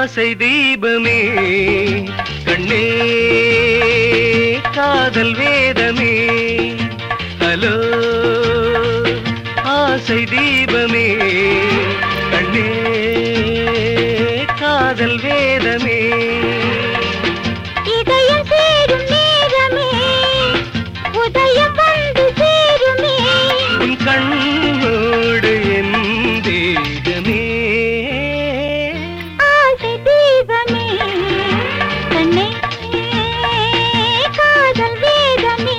ஆசை தீபமே கண்ணே காதல் வேதமே ஹலோ ஆசை தீபமே கண்ணே காதல் வேதமே இதயம் சேரும் நேரமே உதயம் வந்து சேருமே உன் கண்ணோடு என் தேகமே ஆசை தீபமே கண்ணே காதல் வேதமே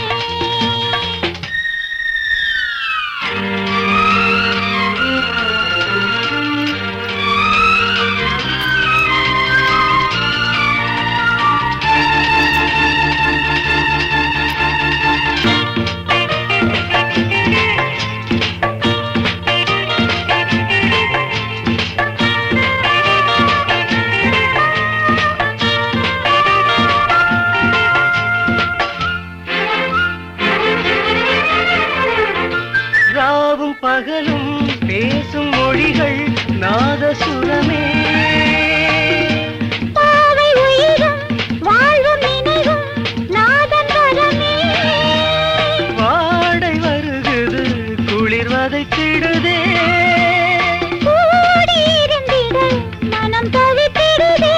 ராவும் பகலும் பேசும் மொழிகள் நாதசுரமே பாவை உயிரும் வாழ்வும் நினைவும் நாதன் வரமே வாடை வருகுது குளிர் வதைத்திடுதே கூடியிருந்திட மனம் தவித்திடுதே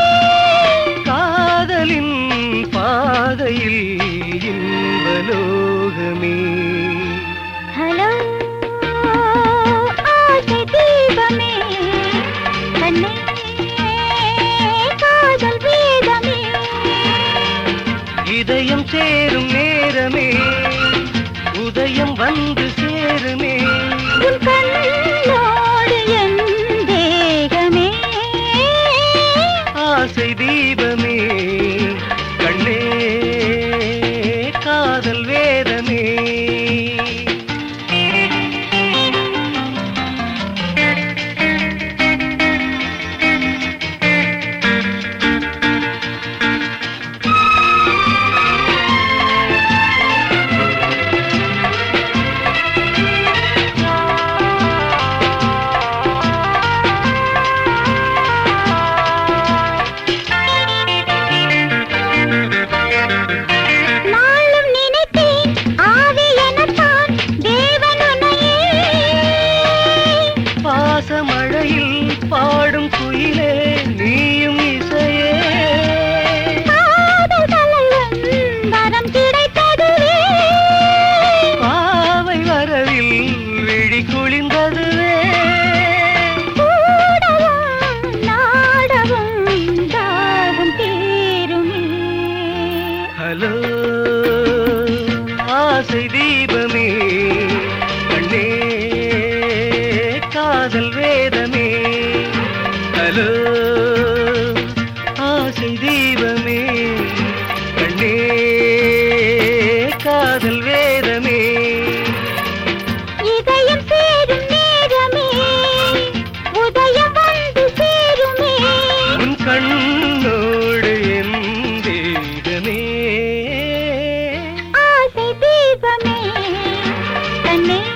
காதலின் பாதையில் இன்பலோகமே ஹலோ ஆசை தீபமே கண்ணே காதல் வேதமே இதயம் சேரும் நேரமே உதயம் வந்து சேருமே உன் கண்ணோடு என் தேகமே ஆசை தீபமே கண்ணே காதல் வேதமே நாளும் நினைத்தேன் ஆவி எனத்தான் தேவன் உன்னையே பாசமழையில் பாடும் குயிலே நீயும் இசையே காதல் தலைவன் வரம் கிடைத்ததுவே பாவை வரவில் விழி குளிர்ந்ததுவே கூடவும் நாடவும் தாகம் தீருமே ஹலோ ஆசை தீபமே கண்ணே காதல் வேதமே ஹலோ ஆசை தீபமே கண்ணே காதல் வேதமே இதயம் சேரும் நேரமே உதயம் வந்து சேருமே உன் கண்ணோடு என் தேகமே ஆசை தீபமே கண்ணே